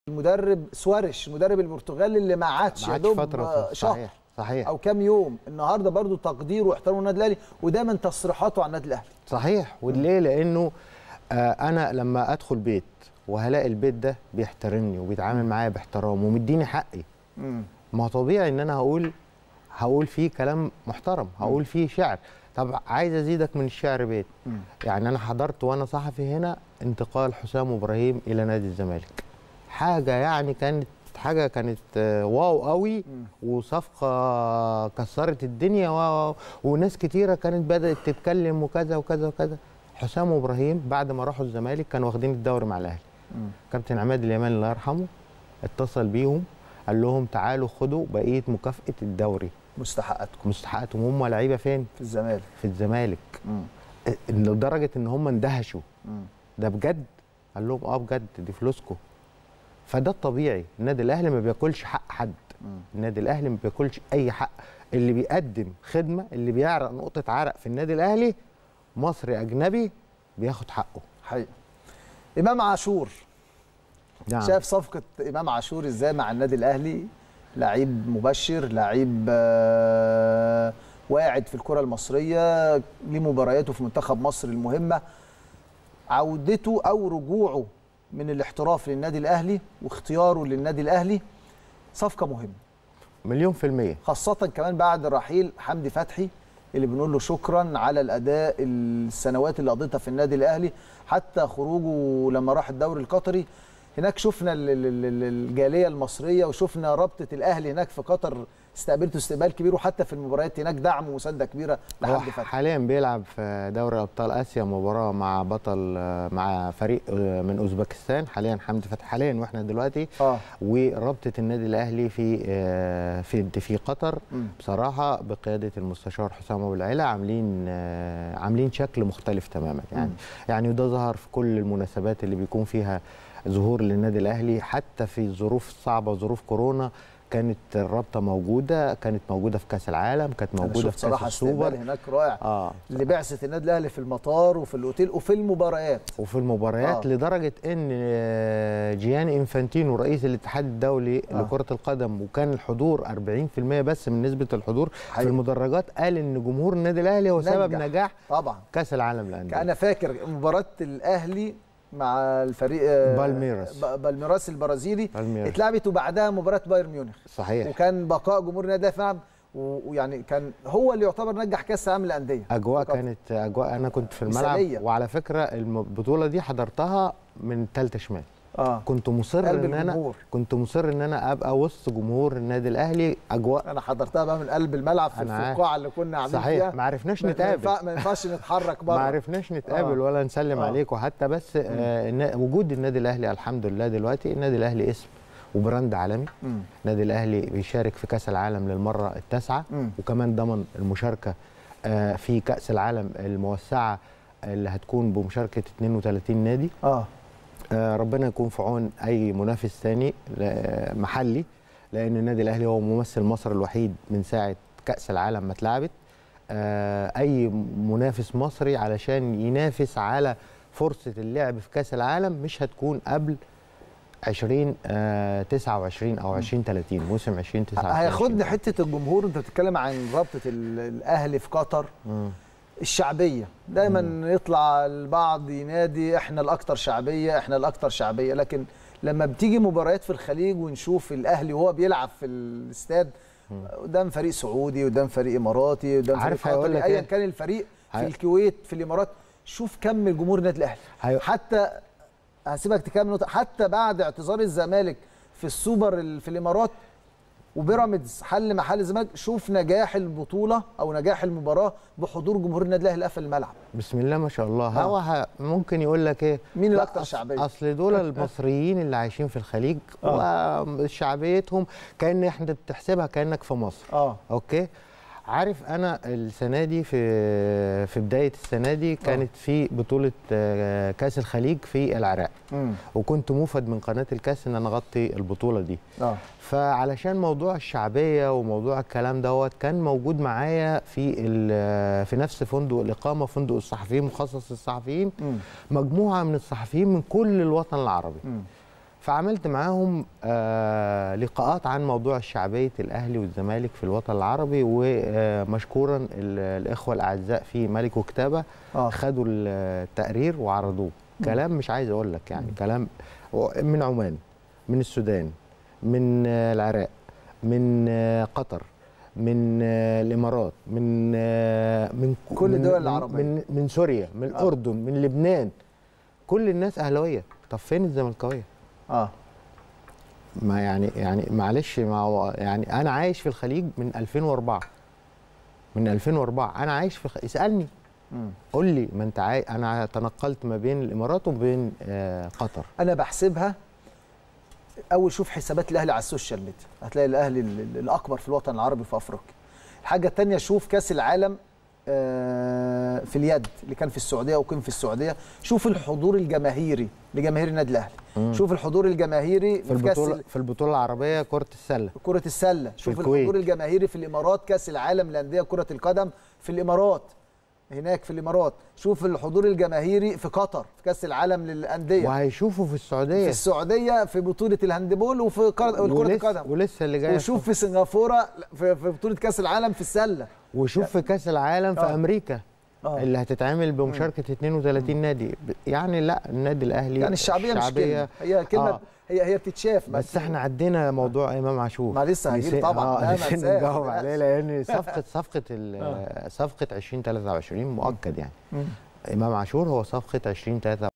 المدرب سوارش المدرب البرتغالي اللي ما عادش ما يا عادش دوب فتره آه، شهر صحيح صحيح او كام يوم النهارده برضو تقدير واحترام النادي الاهلي وده من تصريحاته عن النادي الاهلي صحيح وليه لانه آه انا لما ادخل بيت وهلاقي البيت ده بيحترمني وبيتعامل معايا باحترام ومديني حقي ما هو طبيعي ان انا هقول هقول فيه كلام محترم هقول فيه شعر طب عايز ازيدك من الشعر بيت يعني انا حضرت وانا صحفي هنا انتقال حسام ابراهيم الى نادي الزمالك حاجه يعني كانت حاجه كانت آه، واو قوي وصفقه كسرت الدنيا و... وناس كتيره كانت بدات تتكلم وكذا وكذا وكذا حسام ابراهيم بعد ما راحوا الزمالك كانوا واخدين الدوري مع الاهلي كابتن عماد اليماني الله يرحمه اتصل بيهم قال لهم تعالوا خدوا بقيه مكافاه الدوري مستحقاتكم مستحقاتهم هم لعيبه فين في الزمالك في الزمالك مم. إن لدرجه ان هم اندهشوا مم. ده بجد قال لهم اه بجد دي فلوسكم فده الطبيعي النادي الاهلي ما بياكلش حق حد النادي الاهلي ما بياكلش اي حق اللي بيقدم خدمه اللي بيعرق نقطه عرق في النادي الاهلي مصري اجنبي بياخد حقه حقيقي امام عاشور نعم. شايف صفقه امام عاشور ازاي مع النادي الاهلي لعيب مبشر لعيب آه، واعد في الكره المصريه ليه مبارياته في منتخب مصر المهمه عودته او رجوعه من الاحتراف للنادي الاهلي واختياره للنادي الاهلي صفقه مهمه مليون في المية خاصة كمان بعد رحيل حمدي فتحي اللي بنقول له شكرا على الأداء السنوات اللي قضيتها في النادي الأهلي حتى خروجه لما راح الدوري القطري هناك شفنا ال- ال- ال- الجالية المصرية وشفنا رابطة الأهلي هناك في قطر استقبلته استقبال كبير وحتى في المباريات هناك دعم ومساندة كبيرة هو لحمدي فتحي حاليا بيلعب في دوري ابطال اسيا مباراه مع بطل آه، مع فريق آه، من اوزبكستان حاليا حمدي فتحي حاليا واحنا دلوقتي اه ورابطه النادي الاهلي في آه، في في قطر مم. بصراحه بقياده المستشار حسام ابو العلا عاملين آه، عاملين شكل مختلف تماما يعني مم. يعني وده ظهر في كل المناسبات اللي بيكون فيها ظهور للنادي الاهلي حتى في الظروف الصعبه ظروف كورونا كانت الرابطه موجوده كانت موجوده في كاس العالم كانت أنا موجوده شفت في صراحة كاس استقبال السوبر هناك رائع اه لبعثة النادي الأهلي في المطار وفي الأوتيل وفي المباريات وفي المباريات آه. آه. لدرجه ان آه، جياني انفانتينو رئيس الاتحاد الدولي آه. آه. لكره القدم وكان الحضور 40% بس من نسبه الحضور حقيقي. في المدرجات قال ان جمهور النادي الاهلي هو سبب نجح. نجاح طبعا كاس العالم للانديه انا فاكر مباراه الاهلي مع الفريق آه، بالميراس. ب- بالميراس البرازيلي بالميراس. اتلعبت وبعدها مباراه بايرن ميونخ صحيح وكان بقاء جمهور النادي الأهلي في الملعب و- ويعني كان هو اللي يعتبر نجح كاس العالم للانديه اجواء فقط. كانت اجواء انا كنت في الملعب مثالية. وعلى فكره البطوله دي حضرتها من ثالثه شمال اه كنت مصر قلب ان انا الجمهور. كنت مصر ان انا ابقى وسط جمهور النادي الاهلي اجواء انا حضرتها بقى من قلب الملعب في أنا عارف. الفقاعه اللي كنا قاعدين فيها صحيح ما عرفناش ما- ما نتقابل ينفع- ما ينفعش نتحرك بره ما عرفناش نتقابل آه. ولا نسلم آه. عليك وحتى بس آه النا- وجود النادي الاهلي الحمد لله دلوقتي النادي الاهلي اسم وبراند عالمي مم. النادي الاهلي بيشارك في كاس العالم للمره التاسعه مم. وكمان ضمن المشاركه آه في كاس العالم الموسعه اللي هتكون بمشاركه 32 نادي اه آه ربنا يكون في عون اي منافس ثاني ل- محلي لان النادي الاهلي هو ممثل مصر الوحيد من ساعه كاس العالم ما اتلعبت آه اي منافس مصري علشان ينافس على فرصه اللعب في كاس العالم مش هتكون قبل 20 آه 29 او 20 30 موسم 20 29 هياخدني حته الجمهور انت بتتكلم عن رابطه ال- الاهلي في قطر مم. الشعبيه دايما يطلع البعض ينادي احنا الاكثر شعبيه احنا الاكثر شعبيه لكن لما بتيجي مباريات في الخليج ونشوف الاهلي وهو بيلعب في الاستاد قدام فريق سعودي قدام فريق اماراتي قدام فريق عارف هيقول قطري لك ايا إيه؟ كان الفريق في هي- الكويت في الامارات شوف كم الجمهور النادي الاهلي هي- حتى هسيبك تكمل نقطة. حتى بعد اعتذار الزمالك في السوبر ال- في الامارات وبيراميدز حل محل الزمالك شوف نجاح البطوله او نجاح المباراه بحضور جمهور النادي الاهلي قفل الملعب بسم الله ما شاء الله آه. هو ه- ممكن يقول لك ايه مين لا، الأكثر أص- شعبية؟ اصل دول المصريين اللي عايشين في الخليج وشعبيتهم كان احنا بتحسبها كانك في مصر اه اوكي عارف انا السنه دي في في بدايه السنه دي كانت في بطوله آه، كاس الخليج في العراق امم وكنت موفد من قناه الكاس ان انا اغطي البطوله دي اه فعلشان موضوع الشعبيه وموضوع الكلام دوت كان موجود معايا في ال- في نفس فندق الاقامه فندق الصحفيين مخصص للصحفيين امم مجموعه من الصحفيين من كل الوطن العربي امم فعملت معاهم آه لقاءات عن موضوع شعبيه الاهلي والزمالك في الوطن العربي ومشكورا ال- الاخوه الاعزاء في ملك وكتابه آه. خدوا التقرير وعرضوه كلام مش عايز اقول لك يعني كلام من عمان من السودان من آه، العراق من آه، قطر من آه، الامارات من آه، من كل من- الدول من- العربية. من من سوريا من الاردن من لبنان كل الناس اهلاويه طب فين الزملكاويه اه ما يعني يعني معلش ما هو يعني انا عايش في الخليج من 2004 من 2004 انا عايش في الخ... اسالني مم. قول لي ما انت عاي... انا تنقلت ما بين الامارات وبين آه قطر انا بحسبها اول شوف حسابات الاهلي على السوشيال ميديا هتلاقي الاهلي ال- ال- الاكبر في الوطن العربي في افريقيا الحاجه الثانيه شوف كاس العالم آه، في اليد اللي كان في السعوديه وكان في السعوديه شوف الحضور الجماهيري لجماهير النادي الاهلي شوف الحضور الجماهيري في في كاس البطوله ال- في البطوله العربيه كره السله كرة السلة شوف الكويت. الحضور الجماهيري في الإمارات كأس العالم للأندية كرة القدم في الإمارات هناك في الإمارات شوف الحضور الجماهيري في قطر في كأس العالم للأندية وهيشوفوا في السعوديه في السعودية في بطولة الهاندبول وفي كرة كرة ولسه, القدم ولسه اللي جاي وشوف في سنغافورة في في بطولة كأس العالم في السلة وشوف في كاس العالم في آه. امريكا آه. اللي هتتعمل بمشاركه 32 نادي ب- يعني لا النادي الاهلي يعني الشعبية, مش كلمة هي كلمة آه. هي هي بتتشاف بس احنا عدينا موضوع امام عاشور ما لسه هجيب نسي- طبعاً. لا، ما نسينا انساه، نجاوب ما عليه لان صفقه صفقه ال- صفقه 2023 مؤكد يعني مم. امام عاشور هو صفقه 2023